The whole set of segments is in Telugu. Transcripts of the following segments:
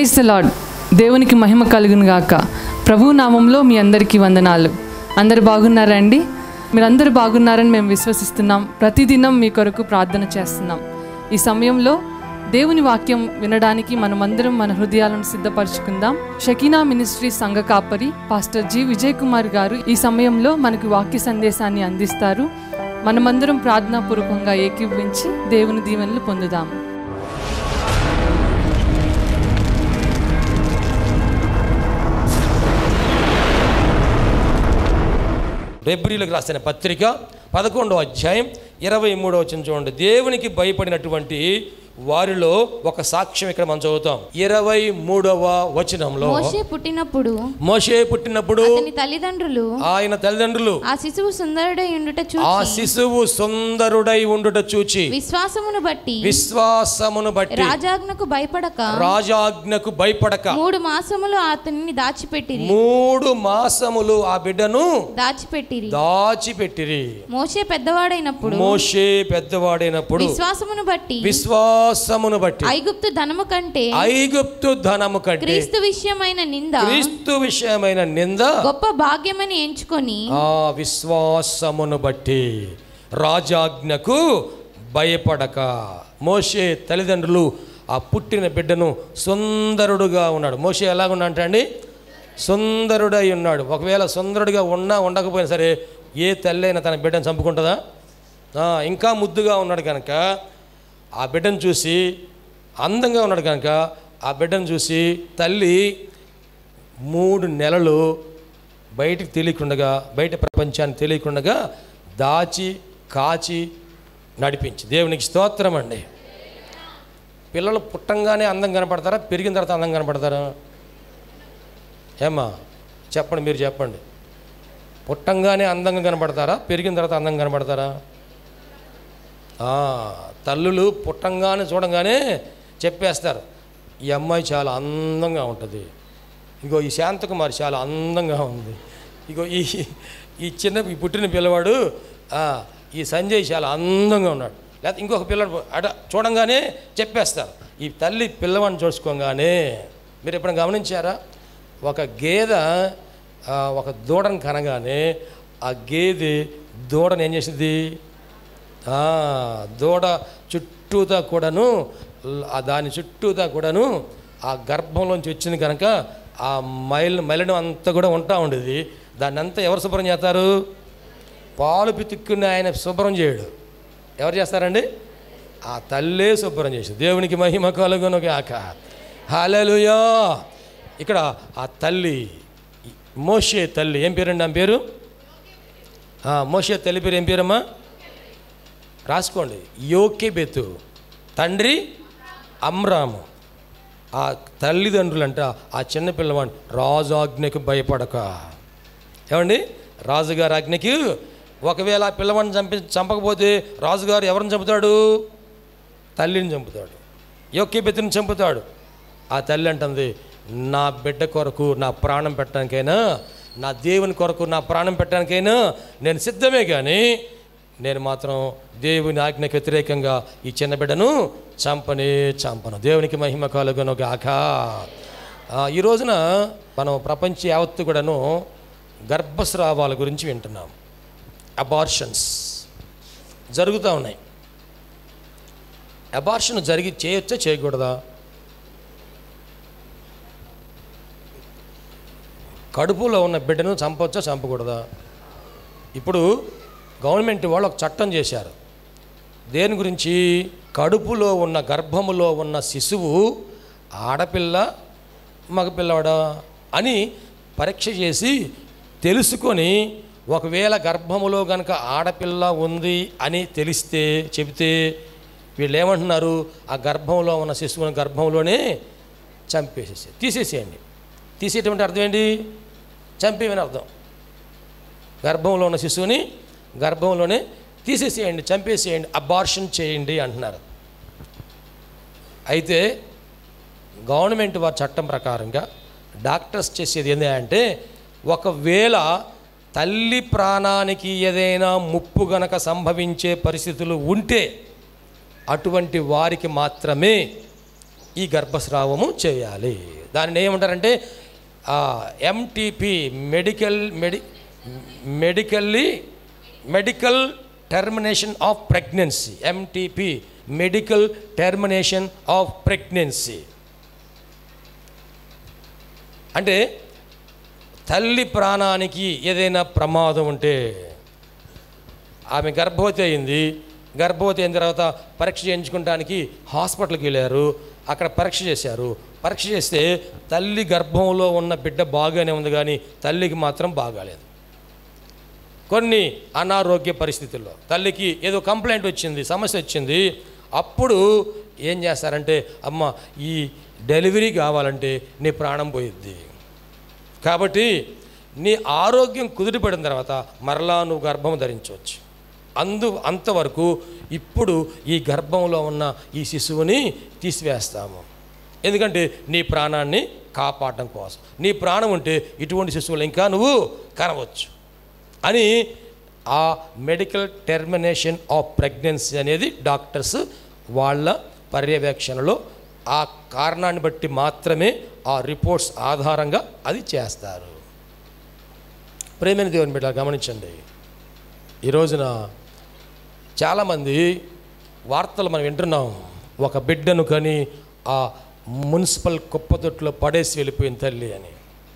ప్రైజ్ ద లాడ్ దేవునికి మహిమ కలుగును గాక ప్రభు నామంలో మీ అందరికీ వందనాలు అందరు బాగున్నారా అండి మీరందరూ బాగున్నారని మేము విశ్వసిస్తున్నాం ప్రతిదినం మీ కొరకు ప్రార్థన చేస్తున్నాం ఈ సమయంలో దేవుని వాక్యం వినడానికి మనమందరం మన హృదయాలను సిద్ధపరచుకుందాం షకీనా మినిస్ట్రీ సంఘ కాపరి పాస్టర్ జి విజయ్ కుమార్ గారు ఈ సమయంలో మనకు వాక్య సందేశాన్ని అందిస్తారు మనమందరం ప్రార్థనాపూర్వకంగా ఏకీభవించి దేవుని దీవెనలు పొందుదాము రెబ్రిలకు రాసిన పత్రిక పదకొండవ అధ్యాయం ఇరవై మూడవ వచ్చిన చూడండి దేవునికి భయపడినటువంటి వారిలో ఒక సాక్ష్యం ఇక్కడ మనం చదువుతాం ఇరవై మూడవ వచనంలో మోషే పుట్టినప్పుడు మోషే పుట్టినప్పుడు అతని తల్లిదండ్రులు ఆయన తల్లిదండ్రులు ఆ శిశువు సుందరుడై ఉండుట ఆ చూసి శిశువు సుందరుడై ఉండుట చూచి విశ్వాసమును బట్టి విశ్వాసమును బట్టి రాజాజ్ఞకు భయపడక రాజాజ్ఞకు భయపడక మూడు మాసములు అతనిని దాచిపెట్టిరి మూడు మాసములు ఆ బిడ్డను దాచిపెట్టిరి దాచిపెట్టిరి మోషే పెద్దవాడైనప్పుడు మోషే పెద్దవాడైనప్పుడు విశ్వాసమును బట్టి విశ్వాసమును బట్టి ఐగుప్తు ధనము కంటే ఐగుప్తు ధనము కంటే క్రీస్తు విషయమైన నింద క్రీస్తు విషయమైన నింద గొప్ప భాగ్యమని ఎంచుకొని ఆ విశ్వాసమును బట్టి రాజాజ్ఞకు భయపడక మోషే తల్లిదండ్రులు ఆ పుట్టిన బిడ్డను సుందరుడుగా ఉన్నాడు మోషే ఎలాగున్నా అండి సుందరుడై ఉన్నాడు ఒకవేళ సుందరుడిగా ఉన్నా ఉండకపోయినా సరే ఏ తల్లి అయినా తన బిడ్డను చంపుకుంటుందా ఆ, ఇంకా ముద్దుగా ఉన్నాడు కనుక ఆ బిడ్డను చూసి అందంగా ఉన్నాడు కనుక ఆ బిడ్డను చూసి తల్లి మూడు నెలలు బయటికి తెలియకుండగా బయట ప్రపంచానికి తెలియకుండగా దాచి కాచి నడిపించి దేవునికి స్తోత్రం అండి పిల్లలు పుట్టంగానే అందం కనపడతారా పెరిగిన తర్వాత అందం కనపడతారా ఏమ్మా చెప్పండి మీరు చెప్పండి పుట్టంగానే అందంగా కనపడతారా పెరిగిన తర్వాత అందంగా కనపడతారా ఆ, తల్లులు పుట్టంగానే చూడంగానే చెప్పేస్తారు ఈ అమ్మాయి చాలా అందంగా ఉంటుంది ఇగో ఈ శాంతకుమారి చాలా అందంగా ఉంది ఇగో ఈ ఈ చిన్న ఈ పుట్టిన పిల్లవాడు ఆ, ఈ సంజయ్ చాలా అందంగా ఉన్నాడు లేకపోతే ఇంకొక పిల్లడు అట చూడంగానే చెప్పేస్తారు ఈ తల్లి పిల్లవాడిని చూసుకోగానే మీరు ఎప్పుడైనా గమనించారా ఒక గేదె ఆ, ఒక దూడను కనగానే ఆ గేదె దూడను ఏం చేసింది ఆ, దూడ చుట్టూతా కూడాను ల- ఆ దాని చుట్టూతా కూడాను ఆ గర్భంలోంచి వచ్చింది కనుక ఆ మైల్ మైలడం అంతా కూడా ఉంటా ఉండేది దాన్ని అంతా ఎవరు శుభ్రం చేస్తారు పాలు పితుక్కుని ఆయన శుభ్రం చేయడు ఎవరు చేస్తారండి ఆ తల్లే శుభ్రం చేసి దేవునికి మహిమ కలుగును గాక హల్లెలూయా ఇక్కడ ఆ తల్లి మోషే తల్లి ఏం పేరండి ఆమె పేరు ఆ, మోషే తల్లి పేరు ఏం పేరమ్మా రాసుకోండి యోకెబెతు తండ్రి అమ్రాము ఆ తల్లిదండ్రులంట ఆ చిన్న పిల్లవాడిని రాజు ఆజ్ఞకు భయపడక ఏమండి రాజుగారి ఆజ్ఞకి ఒకవేళ ఆ పిల్లవాడిని చంపి చంపకపోతే రాజుగారు ఎవరిని చంపుతాడు తల్లిని చంపుతాడు యోక్యబెత్తిని చంపుతాడు ఆ తల్లి అంటుంది నా బిడ్డ కొరకు నా ప్రాణం పెట్టడానికైనా నా దేవుని కొరకు నా ప్రాణం పెట్టడానికైనా నేను సిద్ధమే కానీ నేను మాత్రం దేవుని ఆజ్ఞకు వ్యతిరేకంగా ఈ చిన్న బిడ్డను చంపనే చంపను దేవునికి మహిమ కలుగును గాక ఆ, ఈ రోజున మనం ప్రపంచ యావత్తు కూడాను గర్భస్రావాల గురించి వింటున్నాం అబార్షన్స్ జరుగుతూ ఉన్నాయి అబార్షన్ జరిగి చేయొచ్చా చేయకూడదా కడుపులో ఉన్న బిడ్డను చంపవచ్చా చంపకూడదా ఇప్పుడు గవర్నమెంట్ వాళ్ళు ఒక చట్టం చేశారు దేని గురించి కడుపులో ఉన్న గర్భములో ఉన్న శిశువు ఆడపిల్ల మగపిల్లవాడా అని పరీక్ష చేసి తెలుసుకొని ఒకవేళ గర్భములో కనుక ఆడపిల్ల ఉంది అని తెలిస్తే చెబితే వీళ్ళు ఏమంటున్నారు ఆ గర్భంలో ఉన్న శిశువుని గర్భంలోనే చంపేసేసి తీసేసేయండి తీసేటువంటి అర్థం ఏంటి చంపేమని అర్థం గర్భంలో ఉన్న శిశువుని గర్భంలోనే తీసేసేయండి చంపేసేయండి అబార్షన్ చేయండి అంటున్నారు అయితే గవర్నమెంట్ వారి చట్టం ప్రకారంగా డాక్టర్స్ చేసేది ఏంటి అంటే ఒకవేళ తల్లి ప్రాణానికి ఏదైనా ముప్పు గనక సంభవించే పరిస్థితులు ఉంటే అటువంటి వారికి మాత్రమే ఈ గర్భస్రావము చేయాలి దానిని ఏమంటారంటే MTP medical medi medically medical termination of pregnancy MTP medical termination of pregnancy అంటే తల్లి ప్రాణానికి ఏదైనా ప్రమాదం ఉంటే ఆమె గర్భవతి అయింది గర్భవతి అయిన తర్వాత పరీక్ష చేయించుకోవడానికి హాస్పిటల్కి వెళ్ళారు అక్కడ పరీక్ష చేశారు పరీక్ష చేస్తే తల్లి గర్భంలో ఉన్న బిడ్డ బాగానే ఉంది కానీ తల్లికి మాత్రం బాగాలేదు కొన్ని అనారోగ్య పరిస్థితుల్లో తల్లికి ఏదో కంప్లైంట్ వచ్చింది సమస్య వచ్చింది అప్పుడు ఏం చేస్తారంటే అమ్మ ఈ డెలివరీ కావాలంటే నీ ప్రాణం పోయిద్ది కాబట్టి నీ ఆరోగ్యం కుదిరిపడిన తర్వాత మరలా నువ్వు గర్భం ధరించవచ్చు అందు అంతవరకు ఇప్పుడు ఈ గర్భంలో ఉన్న ఈ శిశువుని తీసివేస్తాము ఎందుకంటే నీ ప్రాణాన్ని కాపాడడం కోసం నీ ప్రాణం ఉంటే ఇటువంటి శిశువులు ఇంకా నువ్వు కనవచ్చు అని ఆ మెడికల్ టెర్మినేషన్ ఆఫ్ ప్రెగ్నెన్సీ అనేది డాక్టర్స్ వాళ్ళ పర్యవేక్షణలో ఆ కారణాన్ని బట్టి మాత్రమే ఆ రిపోర్ట్స్ ఆధారంగా అది చేస్తారు ప్రేమైన దేవుని బిడ్డ గమనించండి ఈ రోజున చాలామంది వార్తలు మనం వింటున్నాం ఒక బిడ్డను కని ఆ మున్సిపల్ కుప్పతొట్టులో పడేసి వెళ్ళిపోయిన తల్లి అని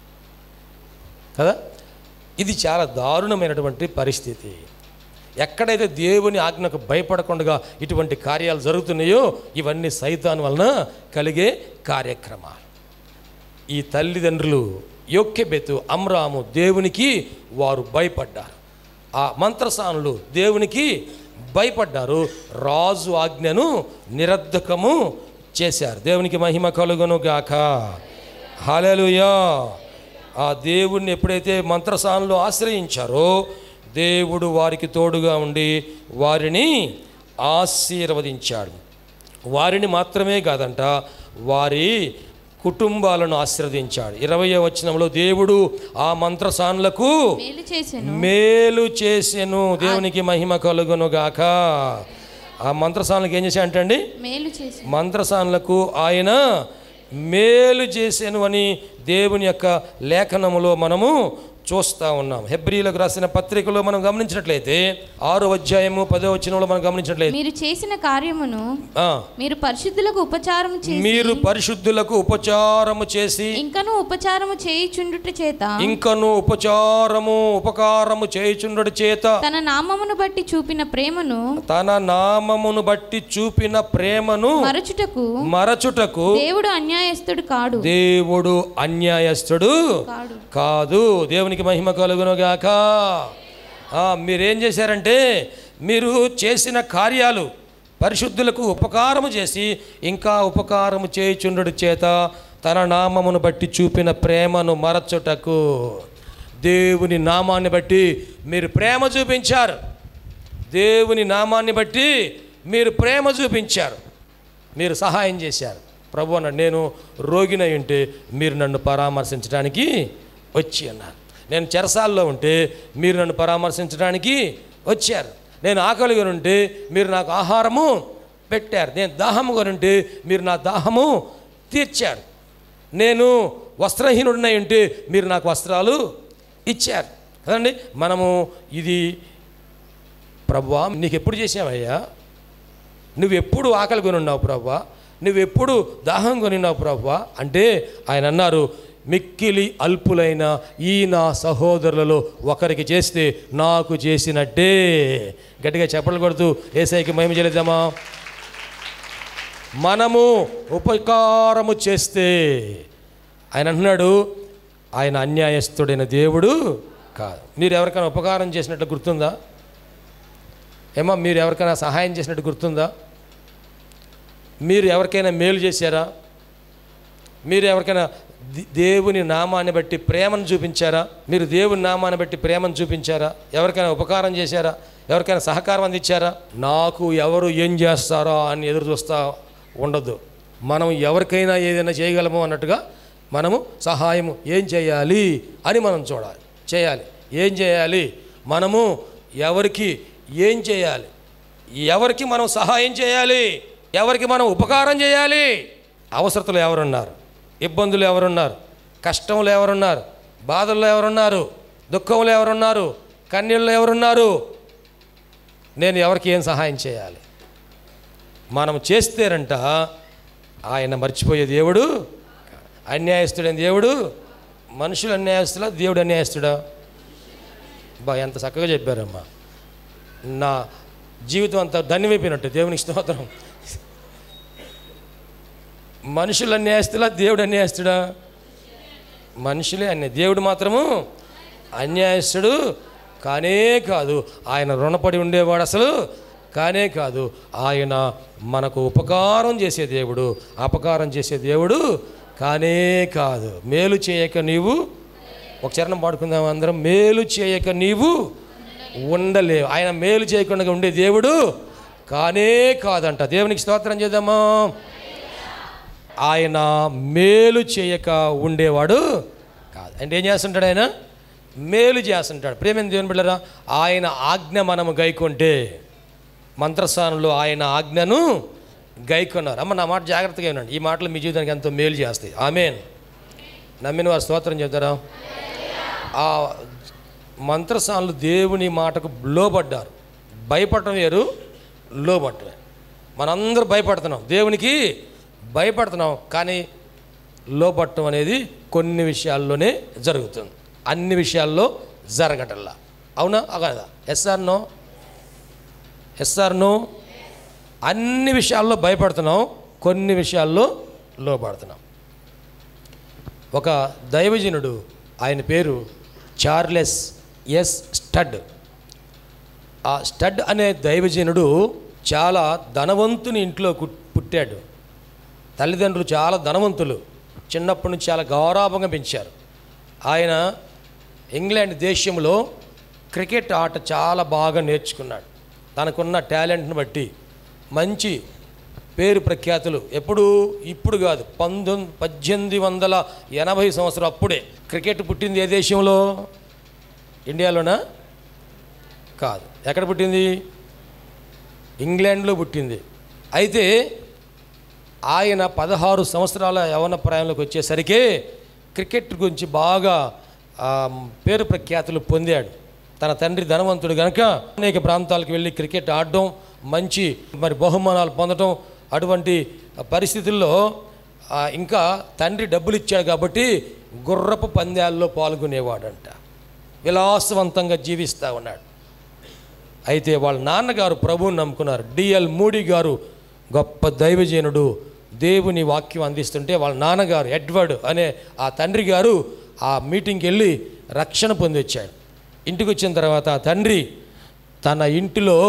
కదా ఇది చాలా దారుణమైనటువంటి పరిస్థితి ఎక్కడైతే దేవుని ఆజ్ఞకు భయపడకుండా ఇటువంటి కార్యాలు జరుగుతున్నాయో ఇవన్నీ సైతాన్ వలన కలిగే కార్యక్రమాలు ఈ తల్లిదండ్రులు యొక్కెబెతు అమ్రాము దేవునికి వారు భయపడ్డారు ఆ మంత్రసానులు దేవునికి భయపడ్డారు రాజు ఆజ్ఞను నిరర్ధకము చేశారు దేవునికి మహిమ కలుగును గాక హాలెలుయా ఆ దేవుణ్ణి ఎప్పుడైతే మంత్రసానులు ఆశ్రయించారో దేవుడు వారికి తోడుగా ఉండి వారిని ఆశీర్వదించాడు వారిని మాత్రమే కాదంట వారి కుటుంబాలను ఆశీర్వదించాడు ఇరవయో వచనంలో దేవుడు ఆ మంత్రసానులకు మేలు చేసెను మేలు చేసెను దేవునికి మహిమ కలుగును గాక ఆ మంత్రసానులకు ఏం చేశాడంటండి మేలు చేసెను మంత్రసానులకు ఆయన మేలు చేసెను అని దేవుని యొక్క లేఖనములో మనము చూస్తూ ఉన్నాం హెబ్రిలకు రాసిన పత్రికలో మనం గమనించినట్లయితే ఆరో అధ్యాయము పదో వచనంలో మనం గమనించినట్లయితే మీరు చేసిన కార్యమును ఆ, మీరు పరిశుద్ధులకు ఉపచారం చేసి మీరు పరిశుద్ధులకు ఉపచారము చేసి ఇంకను ఉపచారము చేయుచుండుట చేత ఇంకను ఉపచారము ఉపకారము చేయుచుండడు చేత తన నామమును బట్టి చూపిన ప్రేమను తన నామమును బట్టి చూపిన ప్రేమను మరచుటకు మరచుటకు దేవుడు అన్యాయస్తుడు కాడు దేవుడు అన్యాయస్తుడు కాడు కాదు దేవునికి మహిమ కలుగును గాక ఆ, మీరేం చేశారంటే మీరు చేసిన కార్యాలు పరిశుద్ధులకు ఉపకారము చేసి ఇంకా ఉపకారము చేయుచుండు చేత తన నామమును బట్టి చూపిన ప్రేమను మరచుటకు దేవుని నామాన్ని బట్టి మీరు ప్రేమ చూపించారు దేవుని నామాన్ని బట్టి మీరు ప్రేమ చూపించారు మీరు సహాయం చేశారు ప్రభు అన్నాడు నేను రోగినై ఉంటే మీరు నన్ను పరామర్శించడానికి వచ్చి అన్నారు నేను చెరసాల్లో ఉంటే మీరు నన్ను పరామర్శించడానికి వచ్చారు నేను ఆకలిగా ఉంటే మీరు నాకు ఆహారము పెట్టారు నేను దాహముగా ఉంటే మీరు నా దాహము తీర్చారు నేను వస్త్రహీనుడినై ఉంటే మీరు నాకు వస్త్రాలు ఇచ్చారు కదండి మనము ఇది ప్రభువా నీకు ఎప్పుడు చేసావయ్యా నువ్వు ఎప్పుడు ఆకలి కొని ఉన్నావు ప్రభా నువ్వు ఎప్పుడు దాహం కొని ఉన్నావు ప్రభా అంటే ఆయన అన్నారు మిక్కిలి అల్పులైన ఈ నా సహోదరులలో ఒకరికి చేస్తే నాకు చేసినట్టే గట్టిగా చెప్పలు కొడుతూ ఏసైకి మహిమ చేయలేద్దామా మనము ఉపకారము చేస్తే ఆయన అంటున్నాడు ఆయన అన్యాయస్తుడైన దేవుడు కాదు మీరు ఎవరికైనా ఉపకారం చేసినట్లు గుర్తుందా ఏమో మీరు ఎవరికైనా సహాయం చేసినట్టు గుర్తుందా మీరు ఎవరికైనా మేలు చేశారా మీరు ఎవరికైనా ది- దేవుని నామాన్ని బట్టి ప్రేమను చూపించారా మీరు దేవుని నామాన్ని బట్టి ప్రేమను చూపించారా ఎవరికైనా ఉపకారం చేశారా ఎవరికైనా సహకారం అందించారా నాకు ఎవరు ఏం చేస్తారో అని ఎదురు చూస్తా ఉండదు మనం ఎవరికైనా ఏదైనా చేయగలము అన్నట్టుగా మనము సహాయం ఏం చేయాలి అని మనం చూడాలి చేయాలి ఏం చేయాలి మనము ఎవరికి ఏం చేయాలి ఎవరికి మనం సహాయం చేయాలి ఎవరికి మనం ఉపకారం చేయాలి అవసరతలు ఎవరున్నారు ఇబ్బందులు ఎవరున్నారు కష్టములు ఎవరున్నారు బాధల్లో ఎవరున్నారు దుఃఖంలో ఎవరున్నారు కన్నీళ్ళు ఎవరున్నారు నేను ఎవరికి ఏం సహాయం చేయాలి మనం చేస్తేనంట ఆయన మర్చిపోయే దేవుడు అన్యాయస్తుడైన దేవుడు మనుషులు అన్యాయస్తుడా దేవుడు అన్యాయస్తుడా బా ఎంత చక్కగా చెప్పారమ్మా నా జీవితం అంతా ధన్యమైపోయినట్టు దేవునికి స్తోత్రం మనుషులు అన్యాయస్తులా దేవుడు అన్యాయస్తుడా మనుషులే అన్యాయ దేవుడు మాత్రము అన్యాయస్తుడు కానే కాదు ఆయన రుణపడి ఉండేవాడు అసలు కానే కాదు ఆయన మనకు ఉపకారం చేసే దేవుడు అపకారం చేసే దేవుడు కానే కాదు మేలు చేయక నీవు ఒక చరణం పాడుకుందాం అందరం మేలు చేయక నీవు ఉండలేవు ఆయన మేలు చేయకుండా ఉండే దేవుడు కానే కాదంట దేవునికి స్తోత్రం చేద్దామా ఆయన మేలు చేయక ఉండేవాడు కాదు అంటే ఏం చేస్తుంటాడు ఆయన మేలు చేస్తుంటాడు ప్రేమైన దేవుని బిడ్డరా ఆయన ఆజ్ఞ మనము గైకొంటే మంత్రస్థానంలో ఆయన ఆజ్ఞను గైకొన్నారు అమ్మ నా మాట జాగ్రత్తగా వినండి ఈ మాటలు మీ జీవితానికి ఎంతో మేలు చేస్తాయి ఆమెన్ నమ్మిన వారు స్తోత్రం చెప్తారా ఆ మంత్రస్థానంలో దేవుని మాటకు లోబడ్డారు భయపడటం వేరు లోబట్టడం మనందరూ భయపడుతున్నాం దేవునికి భయపడుతున్నాం కానీ లోపట్టం అనేది కొన్ని విషయాల్లోనే జరుగుతుంది అన్ని విషయాల్లో జరగటల్లా అవునా కాదా ఎస్ఆర్ నో ఎస్ఆర్ నో అన్ని విషయాల్లో భయపడుతున్నాం కొన్ని విషయాల్లో లోపడుతున్నాం ఒక దైవజనుడు ఆయన పేరు చార్లెస్ ఎస్ స్టడ్ ఆ స్టడ్ అనే దైవజనుడు చాలా ధనవంతుని ఇంట్లో కు- పుట్టాడు తల్లిదండ్రులు చాలా ధనవంతులు చిన్నప్పటి నుంచి చాలా గౌరవంగా పెంచారు ఆయన ఇంగ్లాండ్ దేశంలో క్రికెట్ ఆట చాలా బాగా నేర్చుకున్నాడు తనకున్న టాలెంట్ని బట్టి మంచి పేరు ప్రఖ్యాతులు ఎప్పుడు ఇప్పుడు కాదు పంతొమ్మిది పద్దెనిమిది వందల ఎనభై సంవత్సరం అప్పుడే క్రికెట్ పుట్టింది ఏ దేశంలో ఇండియాలోనా కాదు ఎక్కడ పుట్టింది ఇంగ్లాండ్లో పుట్టింది అయితే ఆయన పదహారు సంవత్సరాల యవన ప్రాయంలోకి వచ్చేసరికి క్రికెట్ గురించి బాగా ఆ, పేరు ప్రఖ్యాతులు పొందాడు తన తండ్రి ధనవంతుడు కనుక అనేక ప్రాంతాలకు వెళ్ళి క్రికెట్ ఆడడం మంచి మరి బహుమానాలు పొందడం అటువంటి పరిస్థితుల్లో ఆ, ఇంకా తండ్రి డబ్బులు ఇచ్చాడు కాబట్టి గుర్రపు పందాల్లో పాల్గొనేవాడంట విలాసవంతంగా జీవిస్తూ ఉన్నాడు అయితే వాళ్ళ నాన్నగారు ప్రభువుని నమ్ముకున్నారు డిఎల్ మూడీ గారు గొప్ప దైవజనుడు దేవుని వాక్యం అందిస్తుంటే వాళ్ళ నాన్నగారు ఎడ్వర్డ్ అనే ఆ తండ్రి గారు ఆ మీటింగ్కి వెళ్ళి రక్షణ పొంది వచ్చాడు ఇంటికి వచ్చిన తర్వాత ఆ తండ్రి తన ఇంటిలో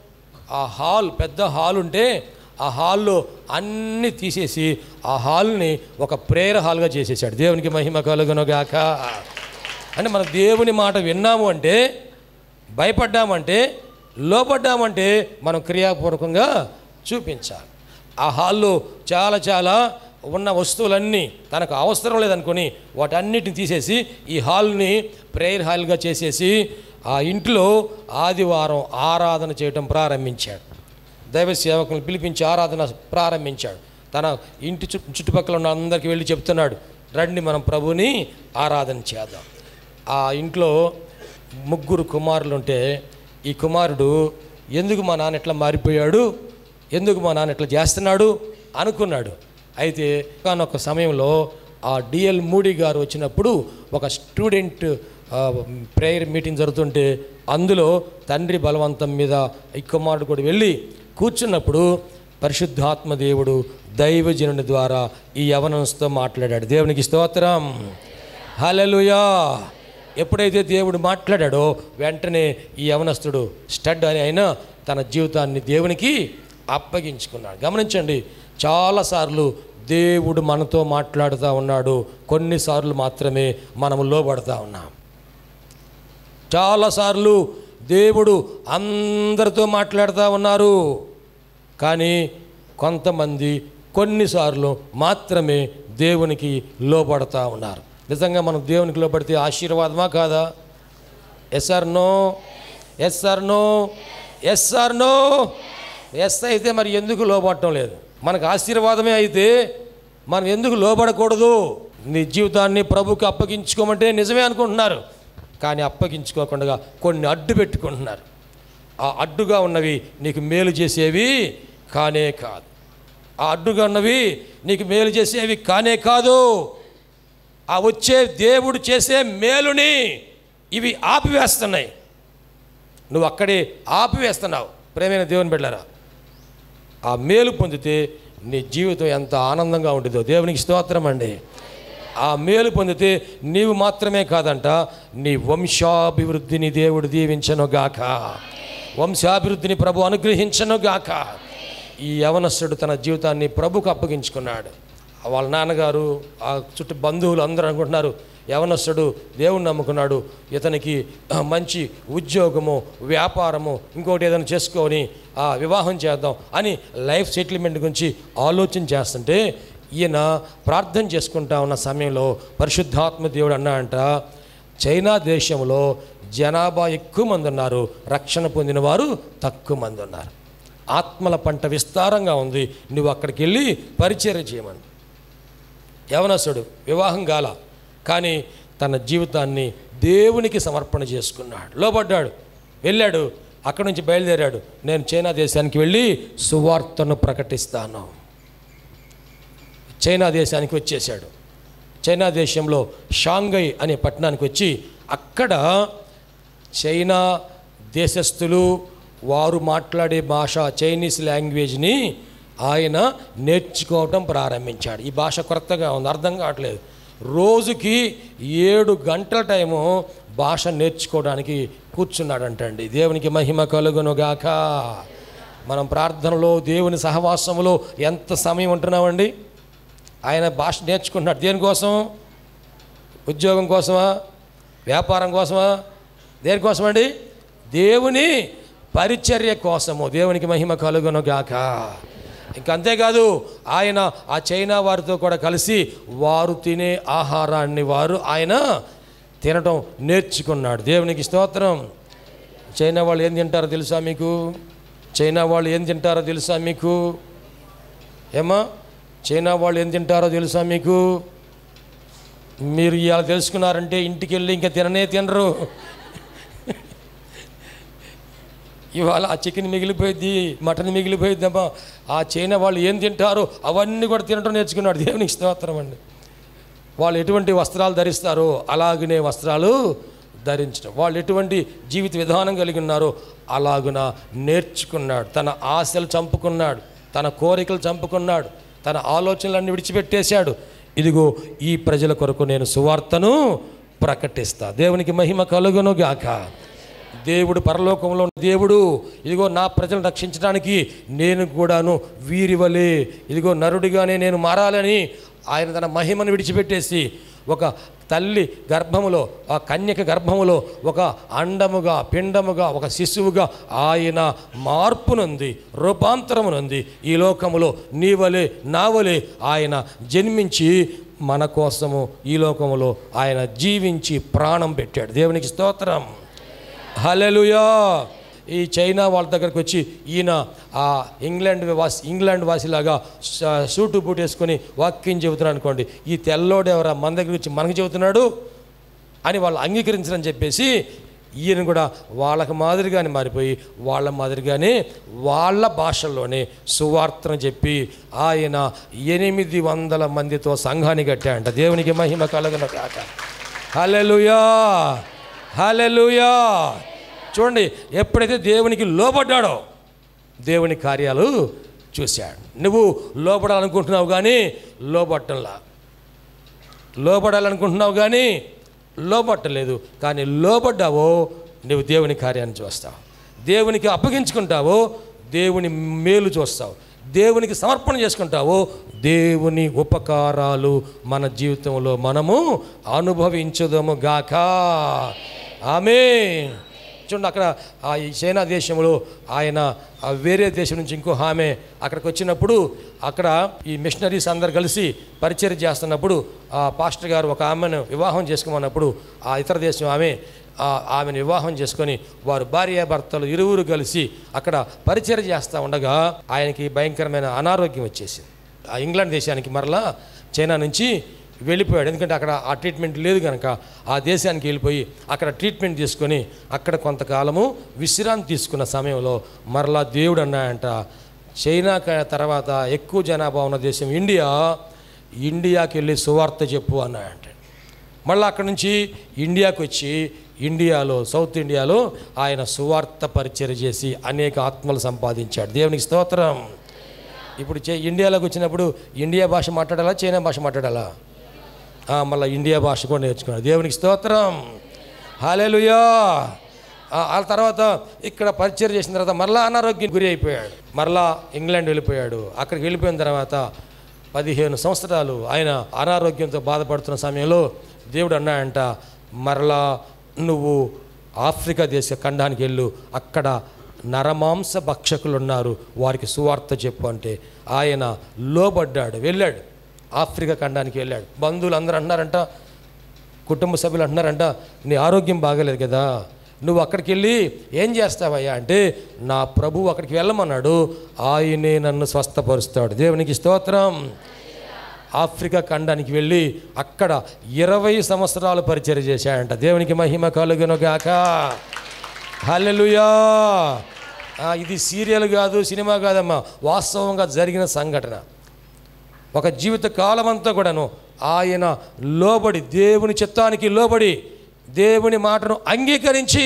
ఆ హాల్ పెద్ద హాల్ ఉంటే ఆ హాల్లో అన్నీ తీసేసి ఆ హాల్ని ఒక ప్రేయర్ హాల్గా చేసేసాడు దేవునికి మహిమ కలుగునుగాక అంటే మన దేవుని మాట విన్నాము అంటే భయపడ్డామంటే లోపడ్డామంటే మనం క్రియాపూర్వకంగా చూపించాలి ఆ హాల్లో చాలా చాలా ఉన్న వస్తువులన్నీ తనకు అవసరం లేదనుకొని వాటన్నిటిని తీసేసి ఈ హాల్ని ప్రేయర్ హాల్గా చేసేసి ఆ ఇంట్లో ఆదివారం ఆరాధన చేయటం ప్రారంభించాడు దైవ సేవకులను పిలిపించి ఆరాధన ప్రారంభించాడు తన ఇంటి చుట్టూ చుట్టుపక్కల ఉన్న అందరికీ వెళ్ళి చెప్తున్నాడు రండి మనం ప్రభుని ఆరాధన చేద్దాం ఆ ఇంట్లో ముగ్గురు కుమారులు ఉంటే ఈ కుమారుడు ఎందుకు మా నాన్న ఎట్లా మారిపోయాడు ఎందుకు మా నాన్న ఎట్లా చేస్తున్నాడు అనుకున్నాడు అయితే ఒక సమయంలో ఆ డిఎల్ మూడీ గారు వచ్చినప్పుడు ఒక స్టూడెంట్ ఆ, ప్రేయర్ మీటింగ్ జరుగుతుంటే అందులో తండ్రి బలవంతం మీద ఈ కుమారుడు కూడా వెళ్ళి కూర్చున్నప్పుడు పరిశుద్ధాత్మ దేవుడు దైవజనుని ద్వారా ఈ యవనంతో మాట్లాడాడు దేవునికి స్తోత్రం హల్లెలూయా ఎప్పుడైతే దేవుడు మాట్లాడాడో వెంటనే ఈ యవనస్తుడు స్టడ్ అని ఆయన తన జీవితాన్ని దేవునికి అప్పగించుకున్నాడు గమనించండి చాలాసార్లు దేవుడు మనతో మాట్లాడుతూ ఉన్నాడు కొన్నిసార్లు మాత్రమే మనము లోబడతా ఉన్నాం చాలాసార్లు దేవుడు అందరితో మాట్లాడుతూ ఉన్నారు కానీ కొంతమంది కొన్నిసార్లు మాత్రమే దేవునికి లోపడతా ఉన్నారు నిజంగా మనం దేవునికి లోపడితే ఆశీర్వాదమా కాదా yes or no yes or no yes or no yes అయితే మరి ఎందుకు లోపడటం లేదు మనకు ఆశీర్వాదమే అయితే మనం ఎందుకు లోబడకూడదు నీ జీవితాన్ని ప్రభుకి అప్పగించుకోమంటే నిజమే అనుకుంటున్నారు కానీ అప్పగించుకోకుండా కొన్ని అడ్డు పెట్టుకుంటున్నారు ఆ అడ్డుగా ఉన్నవి నీకు మేలు చేసేవి కానే కాదు ఆ అడ్డుగా ఉన్నవి నీకు మేలు చేసేవి కానే కాదు ఆ వచ్చే దేవుడు చేసే మేలుని ఇవి ఆపివేస్తున్నాయి నువ్వు అక్కడే ఆపివేస్తున్నావు ప్రేమైన దేవుని బిడ్డలారా ఆ మేలు పొందితే నీ జీవితం ఎంత ఆనందంగా ఉంటుందో దేవునికి స్తోత్రం అండి ఆ మేలు పొందితే నీవు మాత్రమే కాదంట నీ వంశాభివృద్ధిని దేవుడు దీవించను గాక వంశాభివృద్ధిని ప్రభు అనుగ్రహించను గాక ఈ యవనస్తుడు తన జీవితాన్ని ప్రభుకు అప్పగించుకున్నాడు వాళ్ళ నాన్నగారు ఆ చుట్టూ బంధువులు అందరూ అనుకుంటున్నారు యవనస్తుడు దేవుణ్ణి నమ్ముకున్నాడు ఇతనికి ఆ, మంచి ఉద్యోగము వ్యాపారము ఇంకోటి ఏదైనా చేసుకొని ఆ వివాహం చేద్దాం అని లైఫ్ సెటిల్మెంట్ గురించి ఆలోచన చేస్తుంటే ఈయన ప్రార్థన చేసుకుంటా ఉన్న సమయంలో పరిశుద్ధాత్మ దేవుడు అన్నాడంట చైనా దేశంలో జనాభా ఎక్కువ మంది ఉన్నారు రక్షణ పొందిన వారు తక్కువ మంది ఉన్నారు ఆత్మల పంట విస్తారంగా ఉంది నువ్వు అక్కడికి వెళ్ళి పరిచర్య చేయమని యవనస్తుడు వివాహం కాల కానీ తన జీవితాన్ని దేవునికి సమర్పణ చేసుకున్నాడు లోబడ్డాడు వెళ్ళాడు అక్కడి నుంచి బయలుదేరాడు నేను చైనా దేశానికి వెళ్ళి సువార్తను ప్రకటిస్తాను చైనా దేశానికి వచ్చేసాడు చైనా దేశంలో షాంఘై అనే పట్టణానికి వచ్చి అక్కడ చైనా దేశస్థులు వారు మాట్లాడే భాష చైనీస్ లాంగ్వేజ్ని ఆయన నేర్చుకోవటం ప్రారంభించాడు ఈ భాష కొత్తగా ఉంది అర్థం కావట్లేదు రోజుకి ఏడు గంటల టైము భాష నేర్చుకోవడానికి కూర్చున్నాడంటండి దేవునికి మహిమ కలుగునుగాక మనం ప్రార్థనలో దేవుని సహవాసంలో ఎంత సమయం ఉంటున్నామండి ఆయన భాష నేర్చుకుంటున్నాడు దేనికోసం ఉద్యోగం కోసమా వ్యాపారం కోసమా దేనికోసం అండి దేవుని పరిచర్య కోసము దేవునికి మహిమ కలుగును గాక ఇంకా అంతేకాదు ఆయన ఆ చైనా వారితో కూడా కలిసి వారు తినే ఆహారాన్ని వారు ఆయన తినటం నేర్చుకున్నాడు దేవునికి స్తోత్రం చైనా వాళ్ళు ఏం తింటారో తెలుసా మీకు చైనా వాళ్ళు ఏం తింటారో తెలుసా మీకు ఏమా చైనా వాళ్ళు ఏం తింటారో తెలుసా మీకు మీరు ఇవాళ తెలుసుకున్నారంటే ఇంటికి వెళ్ళి ఇంకా తిననే తినరు ఇవాళ ఆ చికెన్ మిగిలిపోయింది మటన్ మిగిలిపోయిందమ్మా ఆ చైనా వాళ్ళు ఏం తింటారో అవన్నీ కూడా తినడం నేర్చుకున్నాడు దేవునికి స్తోత్రం అండి వాళ్ళు ఎటువంటి వస్త్రాలు ధరిస్తారో అలాగనే వస్త్రాలు ధరించడం వాళ్ళు ఎటువంటి జీవిత విధానం కలిగి ఉన్నారో అలాగున నేర్చుకున్నాడు తన ఆశలు చంపుకున్నాడు తన కోరికలు చంపుకున్నాడు తన ఆలోచనలన్నీ విడిచిపెట్టేశాడు ఇదిగో ఈ ప్రజల కొరకు నేను సువార్తను ప్రకటిస్తా దేవునికి మహిమ కలుగును గాక దేవుడు పరలోకంలో ఉన్న దేవుడు ఇదిగో నా ప్రజలను రక్షించడానికి నేను కూడాను వీరి వలె ఇదిగో నరుడిగానే నేను మారాలని ఆయన తన మహిమను విడిచిపెట్టేసి ఒక తల్లి గర్భములో ఆ కన్యక గర్భములో ఒక అండముగా పిండముగా ఒక శిశువుగా ఆయన మార్పునుంది రూపాంతరమునుంది ఈ లోకములో నీ వలె నా వలె ఆయన జన్మించి మన కోసము ఈ లోకములో ఆయన జీవించి ప్రాణం పెట్టాడు దేవునికి స్తోత్రం హలెలుయా ఈ చైనా వాళ్ళ దగ్గరకు వచ్చి ఈయన ఆ ఇంగ్లాండ్ వాసి ఇంగ్లాండ్ వాసిలాగా స- సూటు బూట్ వేసుకొని వాక్యం చెబుతున్నాడు అనుకోండి ఈ తెల్లోడు ఎవరా మన దగ్గర వచ్చి మనకు చెబుతున్నాడు అని వాళ్ళు అంగీకరించరని చెప్పేసి ఈయన కూడా వాళ్ళకి మాదిరిగానే మారిపోయి వాళ్ళ మాదిరిగానే వాళ్ళ భాషల్లోనే సువార్తను చెప్పి ఆయన ఎనిమిది వందల మందితో సంఘాన్ని కట్టాడంట దేవునికి మహిమ కలగన కాక హలెలుయా హలెలుయా చూడండి ఎప్పుడైతే దేవునికి లోబడ్డాడో దేవుని కార్యాలు చూశాడు నువ్వు లోపడాలనుకుంటున్నావు కానీ లోబట్టంలా లోబడాలనుకుంటున్నావు కానీ లోబట్టలేదు కానీ లోబడ్డావో నువ్వు దేవుని కార్యాన్ని చూస్తావు దేవునికి అప్పగించుకుంటావో దేవుని మేలు చూస్తావు దేవునికి సమర్పణ చేసుకుంటావో దేవుని ఉపకారాలు మన జీవితంలో మనము అనుభవించదము గాక ఆమె చూడండి అక్కడ ఆ ఈ చైనా దేశంలో ఆయన ఆ వేరే దేశం నుంచి ఇంకో ఆమె అక్కడికి వచ్చినప్పుడు అక్కడ ఈ మిషనరీస్ అందరు కలిసి పరిచయం చేస్తున్నప్పుడు ఆ పాస్టర్ గారు ఒక ఆమెను వివాహం చేసుకోమన్నప్పుడు ఆ ఇతర దేశం ఆమె ఆ ఆమెను వివాహం చేసుకొని వారు భార్యాభర్తలు ఇరువురు కలిసి అక్కడ పరిచయం చేస్తూ ఉండగా ఆయనకి భయంకరమైన అనారోగ్యం వచ్చేసింది ఆ ఇంగ్లాండ్ దేశానికి మరలా చైనా నుంచి వెళ్ళిపోయాడు ఎందుకంటే అక్కడ ఆ ట్రీట్మెంట్ లేదు కనుక ఆ దేశానికి వెళ్ళిపోయి అక్కడ ట్రీట్మెంట్ తీసుకొని అక్కడ కొంతకాలము విశ్రాంతి తీసుకున్న సమయంలో మరలా దేవుడు అన్నాయంట చైనా క- తర్వాత ఎక్కువ జనాభా ఉన్న దేశం ఇండియా ఇండియాకి వెళ్ళి సువార్త చెప్పు అన్నాయంట మళ్ళీ అక్కడ నుంచి ఇండియాకి వచ్చి ఇండియాలో సౌత్ ఇండియాలో ఆయన సువార్త పరిచయం చేసి అనేక ఆత్మలు సంపాదించాడు దేవునికి స్తోత్రం ఇప్పుడు చే ఇండియాలోకి వచ్చినప్పుడు ఇండియా భాష మాట్లాడాలా చైనా భాష మాట్లాడాలా ఆ, మళ్ళీ ఇండియా భాష కూడా నేర్చుకున్నాడు దేవునికి స్తోత్రం హాలేలుయా ఆ తర్వాత ఇక్కడ పరిచయం చేసిన తర్వాత మరలా అనారోగ్యం గురి అయిపోయాడు మరలా ఇంగ్లాండ్ వెళ్ళిపోయాడు అక్కడికి వెళ్ళిపోయిన తర్వాత పదిహేను సంవత్సరాలు ఆయన అనారోగ్యంతో బాధపడుతున్న సమయంలో దేవుడు అన్నాడంట మరలా నువ్వు ఆఫ్రికా దేశ ఖండానికి వెళ్ళు అక్కడ నరమాంస భక్షకులు ఉన్నారు వారికి సువార్త చెప్పు అంటే ఆయన లోబడ్డాడు వెళ్ళాడు ఆఫ్రికా ఖండానికి వెళ్ళాడు బంధువులు అందరూ అంటున్నారంట కుటుంబ సభ్యులు అంటున్నారంట నీ ఆరోగ్యం బాగలేదు కదా నువ్వు అక్కడికి వెళ్ళి ఏం చేస్తావయ్యా అంటే నా ప్రభు అక్కడికి వెళ్ళమన్నాడు ఆయనే నన్ను స్వస్థపరుస్తాడు దేవునికి స్తోత్రం ఆఫ్రికా ఖండానికి వెళ్ళి అక్కడ ఇరవై సంవత్సరాలు పరిచయం చేశాడంట దేవునికి మహిమ కలుగునుగాక హల్లెలూయా ఆ, ఇది సీరియల్ కాదు సినిమా కాదమ్మా వాస్తవంగా జరిగిన సంఘటన ఒక జీవిత కాలమంతా కూడాను ఆయన లోబడి దేవుని చిత్తానికి లోబడి దేవుని మాటను అంగీకరించి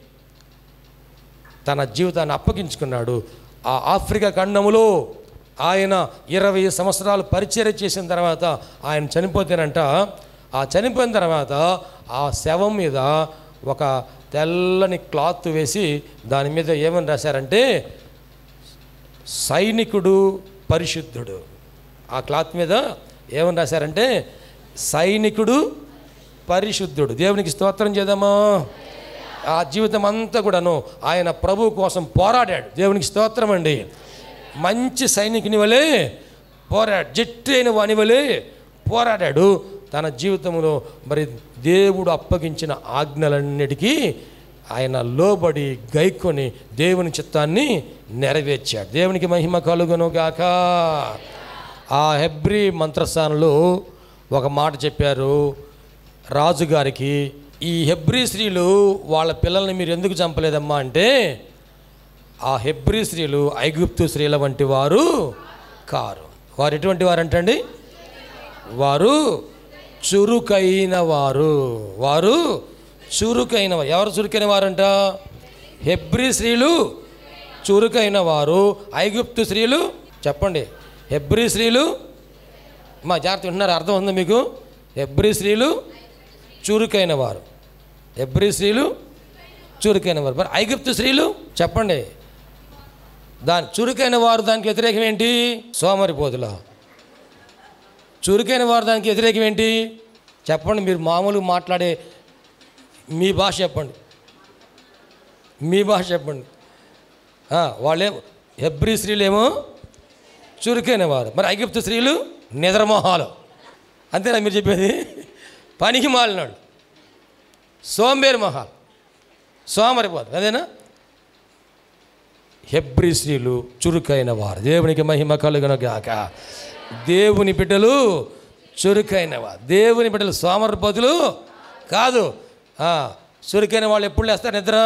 తన జీవితాన్ని అప్పగించుకున్నాడు ఆ ఆఫ్రికా ఖండములో ఆయన ఇరవై సంవత్సరాలు పరిచయం చేసిన తర్వాత ఆయన చనిపోతేనంట ఆ చనిపోయిన తర్వాత ఆ శవం మీద ఒక తెల్లని క్లాత్ వేసి దాని మీద ఏమని రాశారంటే సైనికుడు పరిశుద్ధుడు ఆ క్లాత్ మీద ఏమని రాశారంటే సైనికుడు పరిశుద్ధుడు దేవునికి స్తోత్రం చేద్దామా ఆ జీవితం అంతా కూడాను ఆయన ప్రభు కోసం పోరాడాడు దేవునికి స్తోత్రం అండి మంచి సైనికుని వలె పోరాడు జట్టు అయిన వాని వలె పోరాడాడు తన జీవితంలో మరి దేవుడు అప్పగించిన ఆజ్ఞలన్నిటికీ ఆయన లోబడి గైకొని దేవుని చిత్తాన్ని నెరవేర్చాడు దేవునికి మహిమ కలుగును గాక ఆ హెబ్రి మంత్రస్థానంలో ఒక మాట చెప్పారు రాజుగారికి ఈ హెబ్రి స్త్రీలు వాళ్ళ పిల్లల్ని మీరు ఎందుకు చంపలేదమ్మా అంటే ఆ హెబ్రి స్త్రీలు ఐగుప్తు స్త్రీల వంటి వారు కారు వారు ఎటువంటి వారు అంటండి వారు చురుకైన వారు వారు చురుకైన వారు ఎవరు చురుకైన వారంట హెబ్రి స్త్రీలు చురుకైన వారు ఐగుప్తు స్త్రీలు చెప్పండి హెబ్రి స్త్రీలు మా జాగ్రత్త వింటున్నారు అర్థం ఉందా మీకు హెబ్రి స్త్రీలు చురుకైన వారు హెబ్రి స్త్రీలు చురుకైన వారు మరి ఐగుప్తు స్త్రీలు చెప్పండి దాని చురుకైన వారు దానికి వ్యతిరేకం ఏంటి సోమరిపోతుల చురుకైన వారు దానికి వ్యతిరేకం ఏంటి చెప్పండి మీరు మామూలు మాట్లాడే మీ భాష చెప్పండి మీ భాష చెప్పండి ఆ, వాళ్ళే హెబ్రి స్త్రీలేమో చురుకైన వారు మరి ఐగుప్తు స్త్రీలు నిద్రమోహాలు అంతేనా మీరు చెప్పేది పనికి మాలినాడు సోంబేరు మొహాలు సోమరిపోదు అదేనా హెబ్రి స్త్రీలు చురుకైన వారు దేవునికి మహిమ కలుగును గాక దేవుని బిడ్డలు చురుకైన వారు దేవుని బిడ్డలు సోమరిపోతులు కాదు ఆ, చురుకైన వాళ్ళు ఎప్పుడు లేస్తారు నిద్ర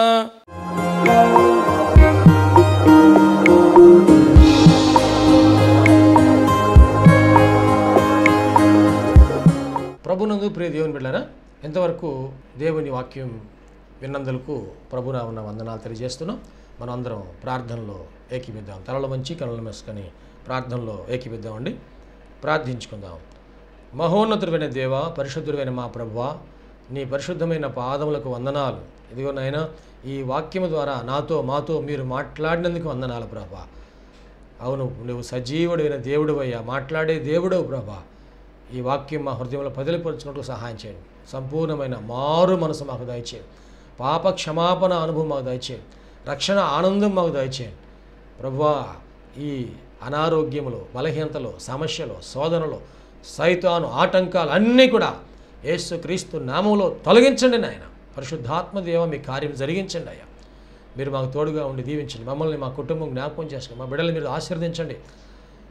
ప్రభునందు ప్రియ దేవుని బిడ్డారా ఎంతవరకు దేవుని వాక్యం విన్నందులకు ప్రభునా ఉన్న వందనాలు తెలియజేస్తున్నాం మనం అందరం ప్రార్థనలో ఏకీపిద్దాం తలల మంచి కళ్ళ మెసుకొని ప్రార్థనలో ఏకీపిద్దామండి ప్రార్థించుకుందాం మహోన్నతుడైన దేవ పరిశుద్ధుడైన మా ప్రభువ నీ పరిశుద్ధమైన పాదములకు వందనాలు ఇదిగో నాయన ఈ వాక్యము ద్వారా నాతో మాతో మీరు మాట్లాడినందుకు వందనాలు ప్రభా అవును నువ్వు సజీవుడైన దేవుడు అయ్యా మాట్లాడే దేవుడవు ప్రభా ఈ వాక్యం మా హృదయంలో పదిలిపరుచుకుంటూ సహాయం చేయండి సంపూర్ణమైన మారు మనసు మాకు దయచేయండి పాప క్షమాపణ అనుభవం మాకు దయచేయండి రక్షణ ఆనందం మాకు దయచేయండి ప్రభువా ఈ అనారోగ్యములు బలహీనతలు సమస్యలు శోధనలు సైతాను ఆటంకాలు అన్నీ కూడా యేసు క్రీస్తు నామంలో తొలగించండి నాయన పరిశుద్ధాత్మ దేవ మీ కార్యం జరిగించండి అయ్యా మీరు మాకు తోడుగా ఉండి దీవించండి మమ్మల్ని మా కుటుంబం జ్ఞాపకం చేసుకోండి మా బిడ్డలు మీరు ఆశీర్వదించండి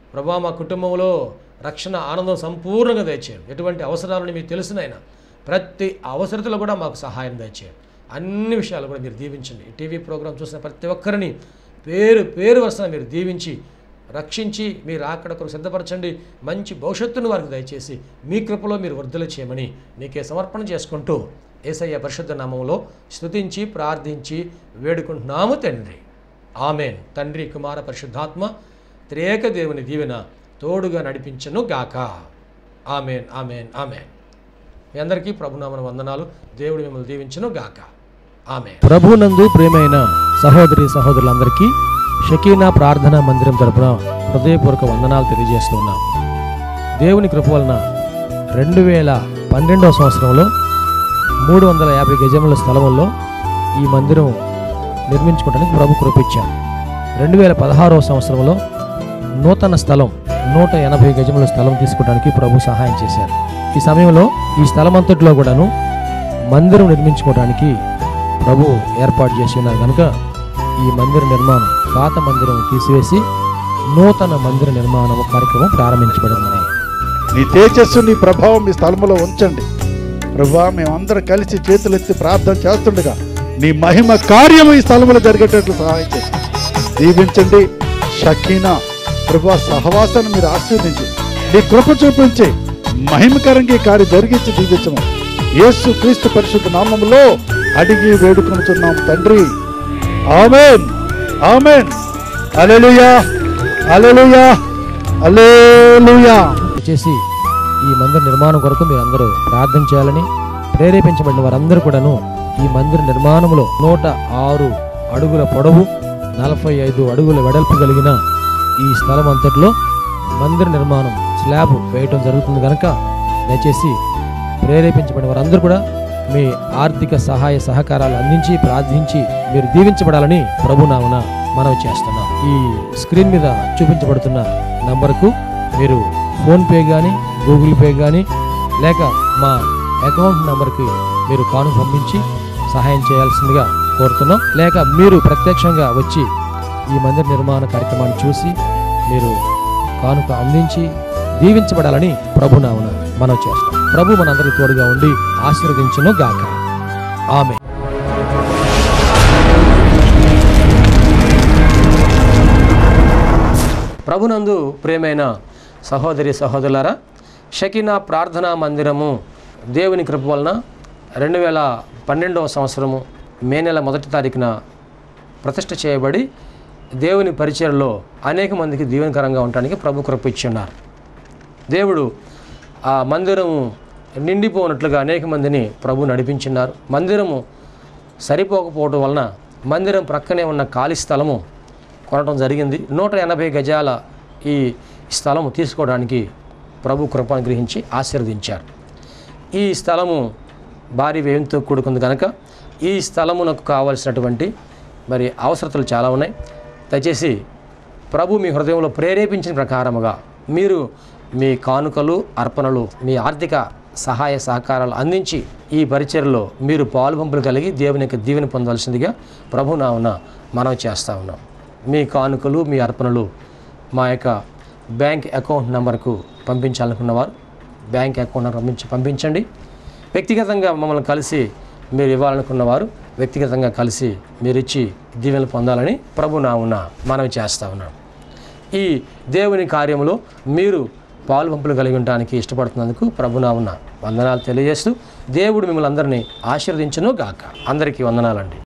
ప్రభా మా కుటుంబంలో రక్షణ ఆనందం సంపూర్ణంగా దయచేయండి ఎటువంటి అవసరాలను మీకు తెలుసునైనా ప్రతి అవసరతలో కూడా మాకు సహాయం దయచేయండి అన్ని విషయాలు కూడా మీరు దీవించండి ఈ టీవీ ప్రోగ్రాం చూసిన ప్రతి ఒక్కరిని పేరు పేరు వరుసన మీరు దీవించి రక్షించి మీరు అక్కడ కొరకు సిద్ధపరచండి మంచి భవిష్యత్తును వారికి దయచేసి మీ కృపలో మీరు వర్ధలు చేయమని నీకే సమర్పణ చేసుకుంటూ ఏసయ్య పరిశుద్ధ నామంలో స్తుతించి ప్రార్థించి వేడుకుంటున్నాము తండ్రి ఆమెన్ తండ్రి కుమార పరిశుద్ధాత్మ త్రేక దేవుని దీవెన తోడుగా నడిపించను గాక ఆమెన్ ఆమెన్ ఆమెన్ మీ అందరికీ ప్రభునామన వందనాలు దేవుడు మిమ్మల్ని దీవించను గాక ఆమెన్ ప్రభునందు ప్రియమైన సహోదరి సహోదరులందరికీ షకీనా ప్రార్థనా మందిరం తరపున హృదయపూర్వక వందనాలు తెలియజేస్తున్నాం దేవుని కృప వలన రెండు వేల పన్నెండవ సంవత్సరంలో మూడు వందల యాభై గజముల స్థలంలో ఈ మందిరం నిర్మించుకోవడానికి ప్రభు కృపించారు రెండు వేల పదహారవ సంవత్సరంలో నూతన స్థలం నూట ఎనభై గజముల స్థలం తీసుకోవడానికి ప్రభు సహాయం చేశారు ఈ సమయంలో ఈ స్థలం అంతట్లో కూడాను మందిరం నిర్మించుకోవడానికి ప్రభు ఏర్పాటు చేసి ఉన్నారు కనుక ఈ మందిర నిర్మాణం పాత మందిరం తీసివేసి నూతన మందిర నిర్మాణం కార్యక్రమం ప్రారంభించబడింది నీ తేజస్సు నీ ప్రభావం మీ స్థలంలో ఉంచండి ప్రభా మేమందరం కలిసి చేతులెత్తి ప్రార్థన చేస్తుండగా నీ మహిమ కార్యము ఈ స్థలంలో జరిగేటట్లు సహాయం చేసి దీవించండి షకీనా ప్రభా సహవాసాన్ని మీరు ఆశీర్వదించి నీ కృప చూపించి మహిమకరంగా ఈ కార్యం జరిగించి దీవించము యేసు క్రీస్తు పరిశుద్ధ నామములో అడిగి వేడుకొనుచున్నాం తండ్రి amen amen hallelujah hallelujah hallelujah చేసి ఈ మందిర నిర్మాణం కొరకు మీరు అందరూ ప్రార్థన చేయాలని ప్రేరేపించబడిన వారందరూ కూడాను ఈ మందిర నిర్మాణంలో నూట ఆరు అడుగుల పొడవు నలభై ఐదు అడుగుల వెడల్పు కలిగిన ఈ స్థలం అంతట్లో మందిర నిర్మాణం స్లాబ్ వేయటం జరుగుతుంది కనుక దయచేసి ప్రేరేపించబడిన వారందరూ కూడా మీ ఆర్థిక సహాయ సహకారాలు అందించి ప్రార్థించి మీరు దీవించబడాలని ప్రభునామన మనవి చేస్తున్నాం ఈ స్క్రీన్ మీద చూపించబడుతున్న నంబర్కు మీరు ఫోన్పే కానీ గూగుల్ పే కానీ లేక మా అకౌంట్ నెంబర్కి మీరు కాను పంపించి సహాయం చేయాల్సిందిగా కోరుతున్నాం లేక మీరు ప్రత్యక్షంగా వచ్చి ఈ మందిర నిర్మాణ కార్యక్రమాన్ని చూసి మీరు కానుక అందించి దీవించబడాలని ప్రభునామన మనం చేస్తాం ప్రభు మనందరికి తోడుగా ఉండి ఆశీర్వదించును గాక ఆమె ప్రభునందు ప్రేమైన సహోదరి సహోదరులారా షకీనా ప్రార్థనా మందిరము దేవుని కృప వలన రెండు వేల పన్నెండవ సంవత్సరము మే నెల మొదటి తారీఖున ప్రతిష్ఠ చేయబడి దేవుని పరిచయంలో అనేక మందికి దీవెనకరంగా ఉండడానికి ప్రభు కృప ఇచ్చి ఉన్నారు దేవుడు ఆ మందిరము నిండిపోనట్లుగా అనేక మందిని ప్రభు నడిపించున్నారు మందిరము సరిపోకపోవడం వలన మందిరం ప్రక్కనే ఉన్న ఖాళీ స్థలము కొనడం జరిగింది నూట ఎనభై గజాల ఈ స్థలము తీసుకోవడానికి ప్రభు కృప అనుగ్రహించి ఆశీర్వదించారు ఈ స్థలము భారీ వ్యయంతో కూడుకుంది కనుక ఈ స్థలమునకు కావలసినటువంటి మరి అవసరతలు చాలా ఉన్నాయి దయచేసి ప్రభు మీ హృదయంలో ప్రేరేపించిన ప్రకారముగా మీరు మీ కానుకలు అర్పణలు మీ ఆర్థిక సహాయ సహకారాలు అందించి ఈ పరిచయలో మీరు పాలుపంపులు కలిగి దేవుని యొక్క దీవెన పొందవలసిందిగా ప్రభు నావున మనం చేస్తూ ఉన్నాం మీ కానుకలు మీ అర్పణలు మా యొక్క బ్యాంక్ అకౌంట్ నెంబర్కు పంపించాలనుకున్నవారు బ్యాంక్ అకౌంట్ నెంబర్ పంపించి పంపించండి వ్యక్తిగతంగా మమ్మల్ని కలిసి మీరు ఇవ్వాలనుకున్నవారు వ్యక్తిగతంగా కలిసి మీరు ఇచ్చి దీవెనలు పొందాలని ప్రభు నావున మనవి చేస్తూ ఉన్నాం ఈ దేవుని కార్యంలో మీరు పాలు పంపులు కలిగి ఉండడానికి ఇష్టపడుతున్నందుకు ప్రభునావున వందనాలు తెలియజేస్తూ దేవుడు మిమ్మల్ని అందరినీ ఆశీర్వదించును గాక అందరికీ వందనాలండి